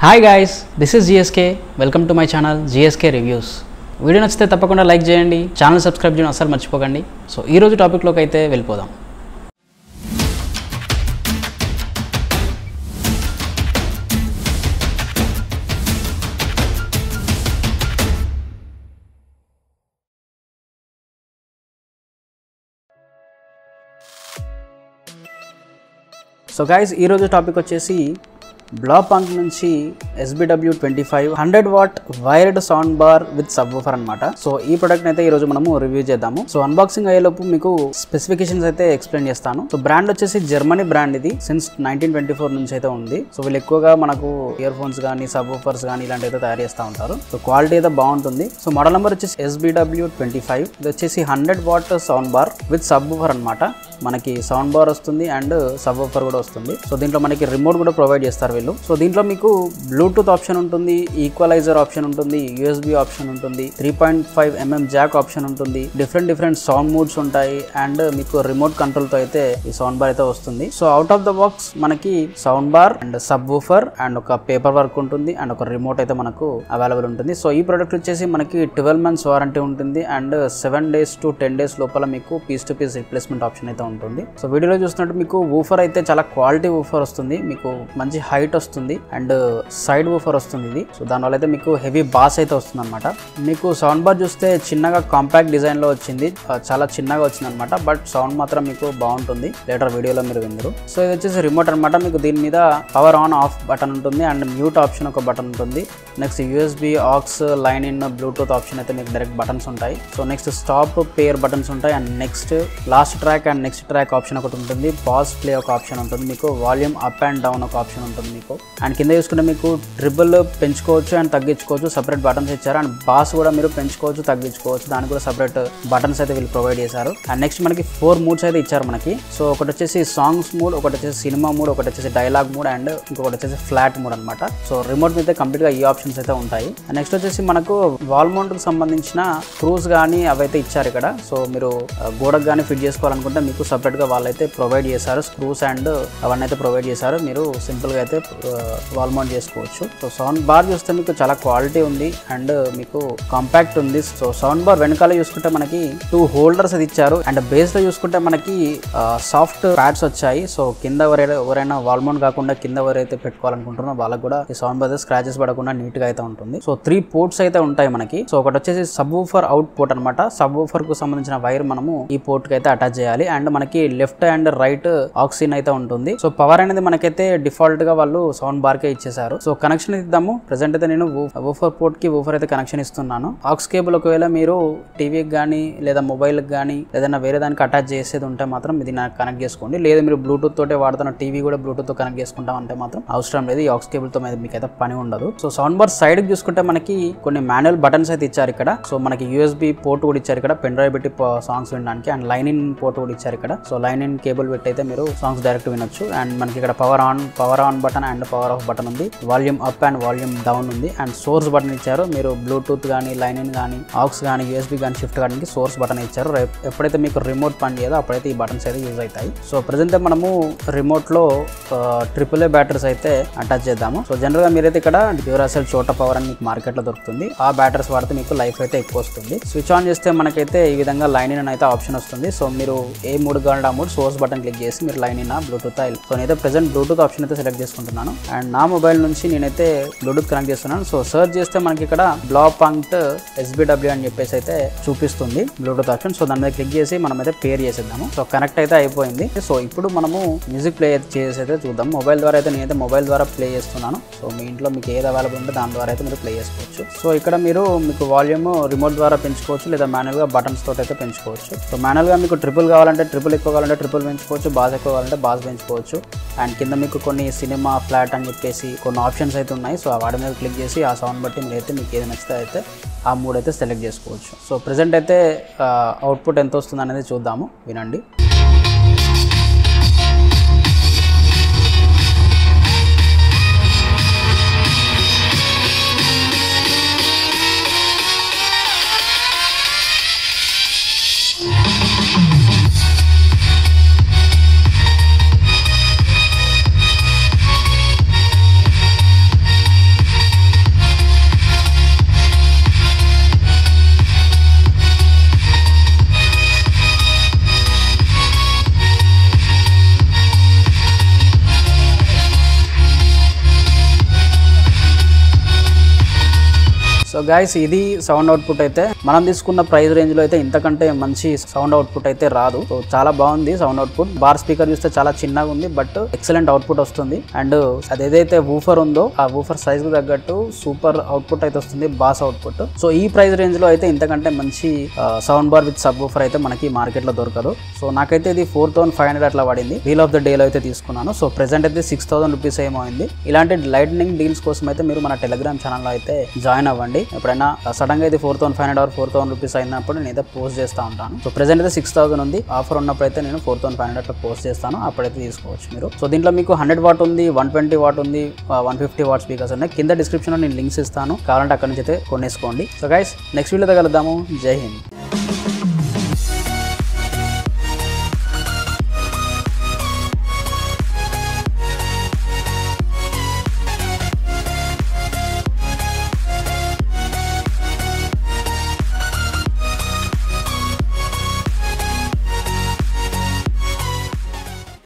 hi guys this is G S K welcome to my channel G S K reviews video నచ్చితే తప్పకుండా like చేయండి channel subscribe చేయడం అస్సలు మర్చిపోకండి సో ఈ రోజు టాపిక్లోకి అయితే వెళ్ళిపోదాం సో గాయస్ ఈరోజు టాపిక్ వచ్చేసి బ్లాక్ పంక్ నుంచి S B W twenty five hundred watt wired sound bar with subwoofer అనమాట సో ఈ ప్రొడక్ట్ అయితే ఈ రోజు మనము రివ్యూ చేద్దాము సో అన్బాక్సింగ్ అయ్యేలోపు మీకు స్పెసిఫికేషన్స్ అయితే ఎక్స్ప్లెయిన్ చేస్తాను సో బ్రాండ్ వచ్చేసి జర్మనీ బ్రాండ్ ఇది సిన్స్ నైన్టీన్ ట్వంటీ ఫోర్ నుంచి అయితే ఉంది సో వీళ్ళు ఎక్కువగా మనకు ఇయర్ ఫోన్స్ కానీ సబ్ వూఫర్స్ కానీ ఇలాంటి అయితే తయారు చేస్తూ ఉంటారు సో క్వాలిటీ అయితే బాగుంటుంది సో మోడల్ నెంబర్ వచ్చేసి ఎస్బిడబ్ల్యూ ట్వంటీ ఫైవ్ ఇది వచ్చేసి hundred watt sound bar with subwoofer అనమాట మనకి సౌండ్ బార్ వస్తుంది అండ్ సబ్ వూఫర్ కూడా వస్తుంది సో దీంట్లో మనకి రిమోట్ కూడా ప్రొవైడ్ చేస్తారు వీళ్ళు సో దీంట్లో మీకు బ్లూటూత్ ఆప్షన్ ఉంటుంది ఈక్వలైజర్ ఆప్షన్ ఉంటుంది యూఎస్బి ఆప్షన్ ఉంటుంది three point five mm jack option ఉంటుంది డిఫరెంట్ డిఫరెంట్ సౌండ్ మూడ్స్ ఉంటాయి అండ్ మీకు రిమోట్ కంట్రోల్ తో అయితే ఈ సౌండ్ బార్ అయితే వస్తుంది so out of the box మనకి sound bar and subwoofer and ఒక పేపర్ వర్క్ ఉంటుంది అండ్ ఒక రిమోట్ అయితే మనకు అవైలబుల్ ఉంటుంది సో ఈ ప్రోడక్ట్ వచ్చేసి మనకి ట్వెల్వ్ మంత్స్ వారంటీ ఉంటుంది and seven days to ten days లోపల మీకు piece to piece replacement option అయితే ఉంటుంది సో వీడియోలో చూస్తున్నట్టు మీకు వూఫర్ అయితే చాలా క్వాలిటీ వూఫర్ వస్తుంది మీకు మంచి హైట్ వస్తుంది అండ్ సైడ్ వూఫర్ వస్తుంది ఇది సో దానివల్ల అయితే మీకు హెవీ బాస్ అయితే వస్తుంది అనమాట మీకు సౌండ్ బార్ చూస్తే చిన్నగా కాంపాక్ట్ డిజైన్ లో వచ్చింది ఆ, చాలా చిన్నగా వచ్చింది అనమాట బట్ సౌండ్ మాత్రం మీకు బాగుంటుంది లేటర్ వీడియోలో మీరు విందరు సో ఇది వచ్చేసి రిమోట్ అనమాట మీకు దీని మీద పవర్ ఆన్ ఆఫ్ బటన్ ఉంటుంది అండ్ మ్యూట్ ఆప్షన్ ఒక బటన్ ఉంటుంది next USB aux line in Bluetooth option అయితే మీకు డైరెక్ట్ బటన్స్ ఉంటాయి so next stop pair buttons ఉంటాయి and next last track and next track option ఒకటి ఉంటుంది పాజ్ ప్లే ఒక ఆప్షన్ ఉంటుంది మీకు వాల్యూమ్ అప్ అండ్ డౌన్ ఒక ఆప్షన్ ఉంటుంది మీకు అండ్ కింద చూసుకుంటే మీకు ట్రిబుల్ పెంచుకోవచ్చు అండ్ తగ్గించుకోవచ్చు సపరేట్ బటన్స్ ఇచ్చారు అండ్ బాస్ కూడా మీరు పెంచుకోవచ్చు తగ్గించుకోవచ్చు దానికి కూడా సపరేట్ బటన్స్ అయితే వీళ్ళు ప్రొవైడ్ చేశారు అండ్ నెక్స్ట్ మనకి ఫోర్ మూడ్స్ అయితే ఇచ్చారు మనకి సో ఒకటి వచ్చేసి సాంగ్స్ మూడ్ ఒకటి వచ్చేసి సినిమా మూడ్ ఒకటి వచ్చేసి డైలాగ్ మూడ్ అండ్ ఇంకొకటి వచ్చేసి ఫ్లాట్ మూడ్ అనమాట సో రిమోట్ మీద కంప్లీట్ గా ఈ ఆప్షన్స్ అయితే ఉంటాయి అండ్ నెక్స్ట్ వచ్చేసి మనకు వాల్ మౌంట్ కి సంబంధించిన స్క్రూస్ కానీ అవైతే ఇచ్చారు ఇక్కడ సో మీరు ఆ, గోడకు కానీ ఫిట్ చేసుకోవాలనుకుంటే మీకు సపరేట్ గా వాళ్ళైతే ప్రొవైడ్ చేశారు స్క్రూస్ అండ్ అవన్నీ అయితే ప్రొవైడ్ చేశారు మీరు సింపుల్ గా అయితే వాల్ మౌంట్ చేసుకోవచ్చు సో సౌండ్ బార్ చూస్తే మీకు చాలా క్వాలిటీ ఉంది అండ్ మీకు కాంపాక్ట్ ఉంది సో సౌండ్ బార్ వెనకాల చూసుకుంటే మనకి టూ హోల్డర్స్ అది ఇచ్చారు అండ్ బేస్ లో చూసుకుంటే మనకి సాఫ్ట్ ప్యాడ్స్ వచ్చాయి సో కింద ఎవరైనా ఎవరైనా వాల్ మౌంట్ కాకుండా కింద ఎవరైతే పెట్టుకోవాలనుకుంటున్నారో వాళ్ళకి కూడా ఈ సౌండ్ బార్ స్క్రాచెస్ పడకుండా నీట్ గా అయితే ఉంటుంది సో త్రీ పోర్ట్స్ అయితే ఉంటాయి మనకి సో ఒకటి వచ్చేసి సబ్ ఊఫర్ అవుట్ పోర్ట్ అనమాట సబ్ ఊఫర్ కు సంబంధించిన వైర్ మనము ఈ పోర్ట్ కి అయితే అటాచ్ చేయాలి అండ్ మనకి లెఫ్ట్ అండ్ రైట్ ఆక్సిజన్ అయితే ఉంటుంది సో పవర్ అనేది మనకైతే డిఫాల్ట్ గా వాళ్ళు సౌండ్ బార్ కే ఇచ్చేసారు సో కనెక్షన్ ఇద్దాము ప్రెసెంట్ అయితే నేను ఊఫర్ పోర్ట్ కి ఊఫర్ అయితే కనెక్షన్ ఇస్తున్నాను ఆక్స్ కేబుల్ ఒకవేళ మీరు టీవీకి కానీ లేదా మొబైల్ కి కానీ ఏదైనా వేరే దానికి అటాచ్ చేసేది ఉంటే మాత్రం ఇది నాకు కనెక్ట్ చేసుకోండి లేదా మీరు బ్లూటూత్ తోటే వాడుతున్న టీవీ కూడా బ్లూటూత్ తో కనెక్ట్ చేసుకుంటాం అంటే మాత్రం అవసరం లేదు ఈ ఆక్స్ కేబుల్ తో మీద మీకు అయితే పని ఉండదు సో సౌండ్ బార్ సైడ్ కి చూసుకుంటే మనకి కొన్ని మాన్యువల్ బటన్స్ అయితే ఇచ్చారు ఇక్కడ సో మనకి యూఎస్బి పోర్ట్ కూడా ఇచ్చారు ఇక్కడ పెన్ డ్రైవ్ పెట్టి సాంగ్స్ వినడానికి అండ్ లైన్ ఇన్ పోర్ట్ కూడా ఇచ్చారు ఇక్కడ సో లైన్ ఇన్ కేబుల్ పెట్టి అయితే మీరు సాంగ్స్ డైరెక్ట్ వినొచ్చు అండ్ మనకి ఇక్కడ power on power on button and power off button ఉంది volume up and volume down ఉంది అండ్ సోర్స్ బటన్ ఇచ్చారు మీరు బ్లూటూత్ కానీ లైన్ ఇన్ కానీ ఆక్స్ కానీ యూఎస్బి కానీ షిఫ్ట్ కానీ సోర్స్ బటన్ ఇచ్చారు రేపు ఎప్పుడైతే మీకు రిమోట్ పని చేయదో అప్పుడైతే ఈ బటన్స్ అయితే యూజ్ అవుతాయి సో ప్రజెంట్ మనము రిమోట్ లో ట్రిపుల్ ఏ బ్యాటరీస్ అయితే అటాచ్ చేద్దాము సో జనరల్ గా మీరైతే ఇక్కడ డ్యూరాసెల్ చోట పవర్ అని మీకు మార్కెట్ లో దొరుకుతుంది ఆ బ్యాటరీస్ వాడితే మీకు లైఫ్ అయితే ఎక్కువ వస్తుంది స్విచ్ ఆన్ చేస్తే మనకైతే ఈ విధంగా లైన్ ఇన్ అయితే ఆప్షన్ వస్తుంది సో మీరు ఏ మూడు కావాలంటే ఆ మూడు సోర్స్ బటన్ క్లిక్ చేసి మీరు లైన్ ఇన్ బ్లూటూత్ ఆయిల్ సో నేనైతే ప్రెసెంట్ బ్లూటూత్ ఆప్షన్ అయితే సెలెక్ట్ చేసుకుంటున్నాను అండ్ నా మొబైల్ నుంచి నేనైతే బ్లూటూత్ కనెక్ట్ చేస్తున్నాను సో సర్చ్ చేస్తే మనకి ఇక్కడ బ్లా పాంక్ట్ ఎస్బిడబ్ల్యూ అని చెప్పేసి అయితే చూపిస్తుంది బ్లూటూత్ ఆప్షన్ సో దాని మీద క్లిక్ చేసి మనం అయితే పేర్ చేసేద్దాము సో కనెక్ట్ అయితే అయిపోయింది సో ఇప్పుడు మనము మ్యూజిక్ ప్లే చేసి అయితే చూద్దాం మొబైల్ ద్వారా అయితే నేనైతే మొబైల్ ద్వారా ప్లే చేస్తున్నాను సో మీ ఇంట్లో మీకు ఏది అవైలబుల్ ఉంటే దాని ద్వారా అయితే మీరు ప్లే చేసుకోవచ్చు సో ఇక్కడ మీరు మీకు వాల్యూమ్ రిమోట్ ద్వారా పెంచుకోవచ్చు లేదా manual గా బటన్స్ తోటి అయితే పెంచుకోవచ్చు సో manual గా మీకు ట్రిపుల్ కావాలంటే ట్రిపుల్ ఎక్కువ కావాలంటే ట్రిపుల్ పెంచుకోవచ్చు బాస్ ఎక్కువ కావాలంటే బాస్ పెంచుకోవచ్చు అండ్ కింద మీకు కొన్ని సినిమా ఫ్లాట్ అని చెప్పేసి కొన్ని ఆప్షన్స్ అయితే ఉన్నాయి సో వాటి మీద క్లిక్ చేసి ఆ సౌండ్ బట్టి మీరు అయితే మీకు ఏది నచ్చితే అయితే ఆ మూడు అయితే సెలెక్ట్ చేసుకోవచ్చు సో ప్రజెంట్ అయితే అవుట్పుట్ ఎంత వస్తుంది అనేది చూద్దాము వినండి సో గైస్ ఇది సౌండ్ అవుట్పుట్ అయితే మనం తీసుకున్న ప్రైస్ రేంజ్ లో అయితే ఇంతకంటే మంచి సౌండ్ అవుట్పుట్ అయితే రాదు సో చాలా బాగుంది సౌండ్ అవుట్పుట్ బార్ స్పీకర్ చూస్తే చాలా చిన్నగా ఉంది బట్ ఎక్సలెంట్ అవుట్పుట్ వస్తుంది అండ్ అది ఏదైతే వూఫర్ ఉందో ఆ వూఫర్ సైజ్ కు తగ్గట్టు సూపర్ అవుట్పుట్ అయితే వస్తుంది బాస్ అవుట్పుట్ సో ఈ ప్రైస్ రేంజ్ లో అయితే ఇంతకంటే మంచి sound bar with subwoofer అయితే మనకి మార్కెట్ లో దొరకదు సో నాకైతే ఇది ఫోర్ థౌసండ్ ఫైవ్ హండ్రెడ్ అట్లా పడింది డీల్ ఆఫ్ ద డే లో అయితే తీసుకున్నాను సో ప్రెసెంట్ అయితే సిక్స్ థౌసండ్ రూపీస్ ఏమో అయింది ఇలాంటి లైట్నింగ్ డీల్స్ కోసం అయితే మీరు మన టెలిగ్రామ్ ఛానల్లో అయితే జాయిన్ అవ్వండి ఎప్పుడైనా సడన్ గా అయితే four thousand five hundred or four thousand rupees అయినప్పుడు నేను అయితే పోస్ట్ చేస్తూ ఉంటాను సో ప్రెసెంట్ అయితే సిక్స్ థౌసండ్ ఉంది ఆఫర్ ఉన్నప్పుడు అయితే నేను ఫోర్ థౌసండ్ ఫైవ్ హండ్రెడ్ అట్లా పోస్ట్ చేస్తాను అప్పుడైతే తీసుకోవచ్చు మీరు సో దీంట్లో మీకు హండ్రెడ్ వాట్ ఉంది వన్ ట్వంటీ వాట్ ఉంది వన్ ఫిఫ్టీ వాట్ స్పీకర్స్ ఉన్నాయి కింద డిస్క్రిప్షన్లో నేను లింక్స్ ఇస్తాను కావాలంటే అక్కడ నుంచి అయితే కొనేసుకోండి సో గైస్ నెక్స్ట్ వీడియోతో కలుద్దాము జై హింద్